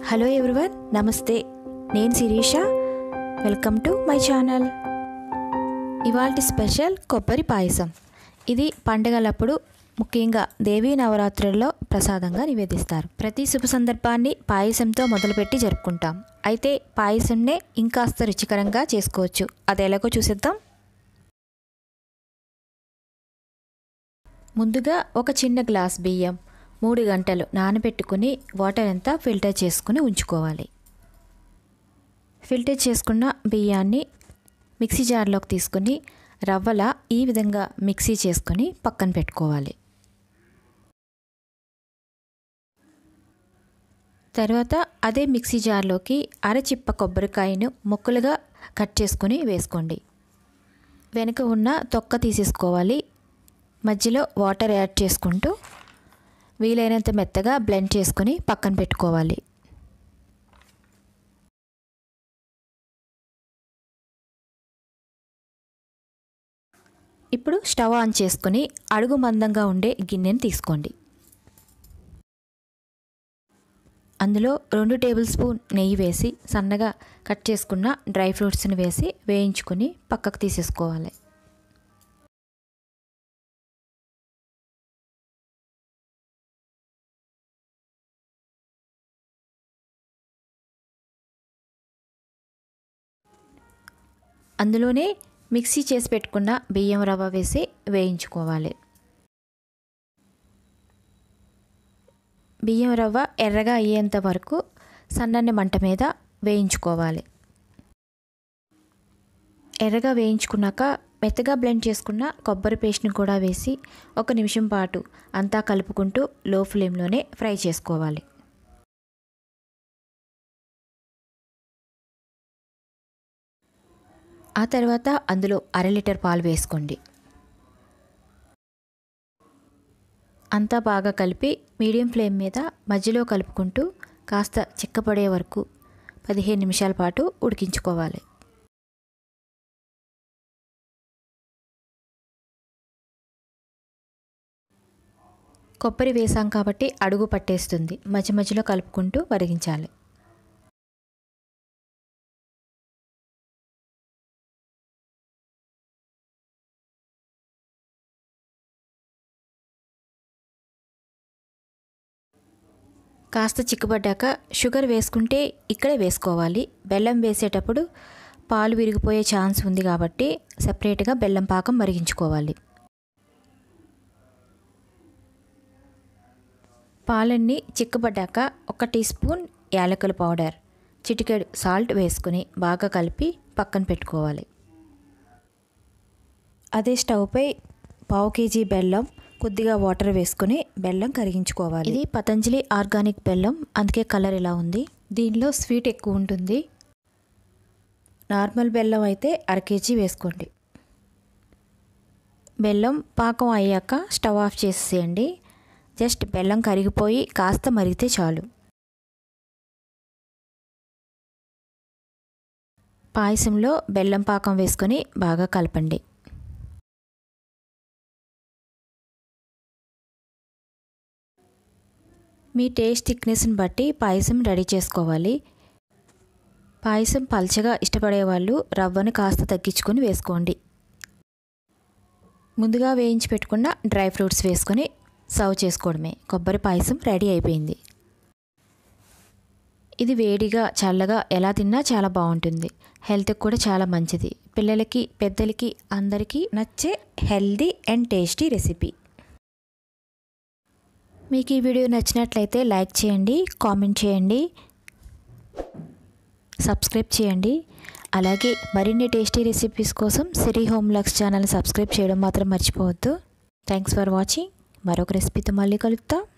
hello everyone నమస్తే నేను Sirisha welcome to my channel ఇవాళ స్పెషల్ కొబ్బరి పాయసం ఇది పండగలప్పుడు ముఖ్యంగా దేవీ నవరాత్రుల్లో ప్రసాదంగా నివేదిస్తారు ప్రతి శుభ సందర్భాన్ని పాయసంతో మొదలుపెట్టి జరుపుకుంటాం అయితే పాయసంనే ఇంకాస్త రుచికరంగా చేసుకోవచ్చు అది ఎలాగో చూసేద్దాం ముందుగా ఒక చిన్న గ్లాస్ బియ్యం మూడు గంటలు నానబెట్టుకుని వాటర్ అంతా ఫిల్టర్ చేసుకుని ఉంచుకోవాలి ఫిల్టర్ చేసుకున్న బియ్యాన్ని మిక్సీ జార్లోకి తీసుకుని రవ్వల ఈ విధంగా మిక్సీ చేసుకొని పక్కన పెట్టుకోవాలి తర్వాత అదే మిక్సీ జార్లోకి అరచిప్ప కొబ్బరికాయను ముక్కలుగా కట్ చేసుకొని వేసుకోండి వెనుక ఉన్న తొక్క తీసేసుకోవాలి మధ్యలో వాటర్ యాడ్ చేసుకుంటూ వీలైనంత మెత్తగా బ్లెండ్ చేసుకొని పక్కన పెట్టుకోవాలి ఇప్పుడు స్టవ్ ఆన్ చేసుకుని అడుగు మందంగా ఉండే గిన్నెని తీసుకోండి అందులో రెండు టేబుల్ స్పూన్ నెయ్యి వేసి సన్నగా కట్ చేసుకున్న డ్రై ఫ్రూట్స్ని వేసి వేయించుకొని పక్కకు తీసేసుకోవాలి అందులోనే మిక్సీ చేసి పెట్టుకున్న బియ్యం రవ్వ వేసి వేయించుకోవాలి బియ్యం రవ్వ ఎర్రగా అయ్యేంత వరకు సన్నని మంట మీద వేయించుకోవాలి ఎర్రగా వేయించుకున్నాక మెత్తగా బ్లెండ్ చేసుకున్న కొబ్బరి పేస్ట్ని కూడా వేసి ఒక నిమిషం పాటు అంతా కలుపుకుంటూ లో ఫ్లేమ్లోనే ఫ్రై చేసుకోవాలి ఆ తర్వాత అందులో అర లీటర్ పాలు వేసుకోండి అంతా బాగా కలిపి మీడియం ఫ్లేమ్ మీద మధ్యలో కలుపుకుంటూ కాస్త చిక్కపడే వరకు పదిహేను నిమిషాల పాటు ఉడికించుకోవాలి కొబ్బరి వేసాం కాబట్టి అడుగు పట్టేస్తుంది మధ్య మధ్యలో కలుపుకుంటూ వరిగించాలి కాస్త చిక్కబడ్డాక షుగర్ వేసుకుంటే ఇక్కడే వేసుకోవాలి బెల్లం వేసేటప్పుడు పాలు విరిగిపోయే ఛాన్స్ ఉంది కాబట్టి సపరేట్గా బెల్లం పాకం మరిగించుకోవాలి పాలన్నీ చిక్కబడ్డాక ఒక టీ స్పూన్ యాలకుల పౌడర్ చిటికెడు సాల్ట్ వేసుకుని బాగా కలిపి పక్కన పెట్టుకోవాలి అదే స్టవ్పై పావు కేజీ బెల్లం కొద్దిగా వాటర్ వేసుకుని బెల్లం కరిగించుకోవాలి ఇది పతంజలి ఆర్గానిక్ బెల్లం అందుకే కలర్ ఇలా ఉంది దీనిలో స్వీట్ ఎక్కువ ఉంటుంది నార్మల్ బెల్లం అయితే అర కేజీ వేసుకోండి బెల్లం పాకం అయ్యాక స్టవ్ ఆఫ్ చేసేయండి జస్ట్ బెల్లం కరిగిపోయి కాస్త మరిగితే చాలు పాయసంలో బెల్లం పాకం వేసుకొని బాగా కలపండి మీ టేస్ట్ థిక్నెస్ని బట్టి పాయసం రెడీ చేసుకోవాలి పాయసం పల్చగా ఇష్టపడే వాళ్ళు రవ్వను కాస్త తగ్గించుకొని వేసుకోండి ముందుగా వేయించి పెట్టుకున్న డ్రై ఫ్రూట్స్ వేసుకొని సర్వ్ చేసుకోవడమే కొబ్బరి పాయసం రెడీ అయిపోయింది ఇది వేడిగా చల్లగా ఎలా తిన్నా చాలా బాగుంటుంది హెల్త్కి కూడా చాలా మంచిది పిల్లలకి పెద్దలకి అందరికీ నచ్చే హెల్దీ అండ్ టేస్టీ రెసిపీ మీకు ఈ వీడియో నచ్చినట్లయితే లైక్ చేయండి కామెంట్ చేయండి సబ్స్క్రైబ్ చేయండి అలాగే మరిన్ని టేస్టీ రెసిపీస్ కోసం Siri home lux channel subscribe చేయడం మాత్రం మర్చిపోవద్దు థ్యాంక్స్ ఫర్ వాచింగ్ మరొక రెసిపీతో మళ్ళీ కలుద్దాం